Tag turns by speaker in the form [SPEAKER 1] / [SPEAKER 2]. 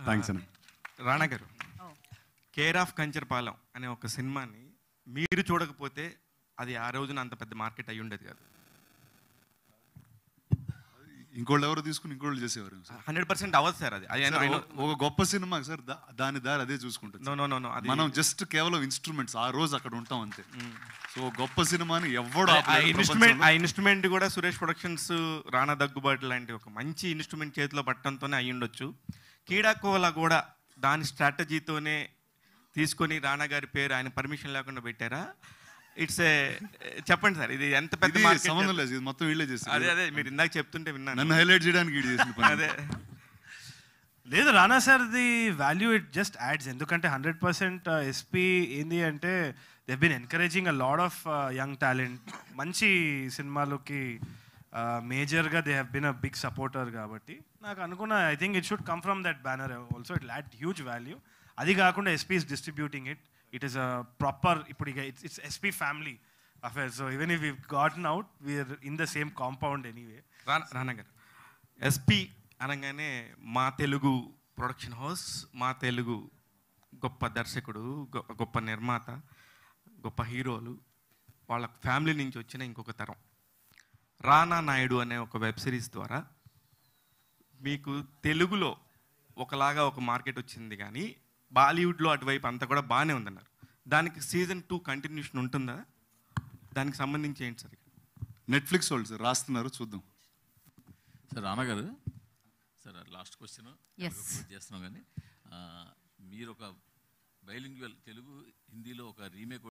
[SPEAKER 1] Thanks అన్న
[SPEAKER 2] రాణా గారు care of Kancharapalem అనే ఒక సినిమాని మీరు చూడకపోతే అది ఆ రోజున అంత పెద్ద మార్కెట్ అయి ఉండేది కాదు
[SPEAKER 3] ఇంకోళ్ళు ఎవరు తీసుకుని ఇంకోళ్ళు చేసేవారు సార్.
[SPEAKER 2] హండ్రెడ్ పర్సెంట్ అవ్వదు సార్ అది I know,
[SPEAKER 3] sir,
[SPEAKER 2] I know.
[SPEAKER 3] ఒక- ఒక గొప్ప సినిమా సార్ దా- దాని దారి అదే చూసుకుంటుంది
[SPEAKER 2] No, no, no, no. అది-
[SPEAKER 3] మనం జస్ట్ కేవలం ఇన్స్ట్రుమెంట్స్ ఆ రోజు అక్కడ ఉంటాం అంతే సో గొప్ప సినిమాని ఎవడు
[SPEAKER 2] ఆ
[SPEAKER 3] ఆపలేడు
[SPEAKER 2] ఇన్స్ట్రుమెంట్ ఆ
[SPEAKER 3] ప్రపంచంలో.
[SPEAKER 2] ఇన్స్ట్రుమెంట్ కూడా సురేష్ ప్రొడక్షన్స్ రాణా దగ్గుబాటు లాంటి ఒక మంచి ఇన్స్ట్రుమెంట్ చేతిలో పట్టడంతోనే అయి ఉండొచ్చు కీడాకోల కూడా దాని స్ట్రాటజీతోనే తీసుకొని రాణా గారి పేరు ఆయన పర్మిషన్ లేకుండా పెట్టారా ఇట్స్ ఏ చెప్పండి సార్ ఇది ఎంత పెద్ద
[SPEAKER 3] ఇది
[SPEAKER 2] మార్కెట్
[SPEAKER 3] సంబంధం లేదు ఇది మొత్తం వీళ్ళే చేస్తారు
[SPEAKER 2] అదే అదే మీరు ఇందాక చెప్తుంటే విన్నాను
[SPEAKER 3] నన్ను హైలైట్ చేయడానికి వీడు చేసిన పని
[SPEAKER 2] అదే
[SPEAKER 4] లేదు Rana sir the value it just adds ఎందుకంటే హండ్రెడ్ పర్సెంట్ ఎస్పీ ఏంది అంటే they been encouraging a lot of young talent మంచి సినిమాలకి మేజర్గా they have been a big supporter కాబట్టి నాకు అనుకున్న I think it should come from that banner also it add huge value అది కాకుండా SP is distributing it it is a proper ఇప్పుడు ఇక it's it's SP family affair so even if you gotten out we're in the same compound anyway
[SPEAKER 2] Rana Rana గారు SP అనగానే మా Telugu production house మా తెలుగు గొప్ప దర్శకుడు గొ- గొప్ప నిర్మాత గొప్ప హీరోలు వాళ్ళ ఫ్యామిలీ నుంచి వచ్చిన ఇంకొక తరం రానా నాయుడు అనే ఒక వెబ్ సిరీస్ ద్వారా మీకు తెలుగులో ఒకలాగా ఒక మార్కెట్ వచ్చింది కానీ బాలీవుడ్లో అటువైపు అంతా కూడా బాగానే ఉందన్నారు దానికి సీజన్ టూ కంటిన్యూషన్ ఉంటుందా దానికి సంబంధించి ఏంటి సార్
[SPEAKER 3] నెట్ఫ్లిక్స్ వాళ్ళు సార్ రాస్తున్నారు చూద్దాం
[SPEAKER 5] సార్ రానా గారు సార్ లాస్ట్ క్వశ్చన్
[SPEAKER 6] Yes.
[SPEAKER 5] చేస్తున్నాం కానీ ఆ, మీరు ఒక బైలింగ్వల్ తెలుగు హిందీలో ఒక రీమేక్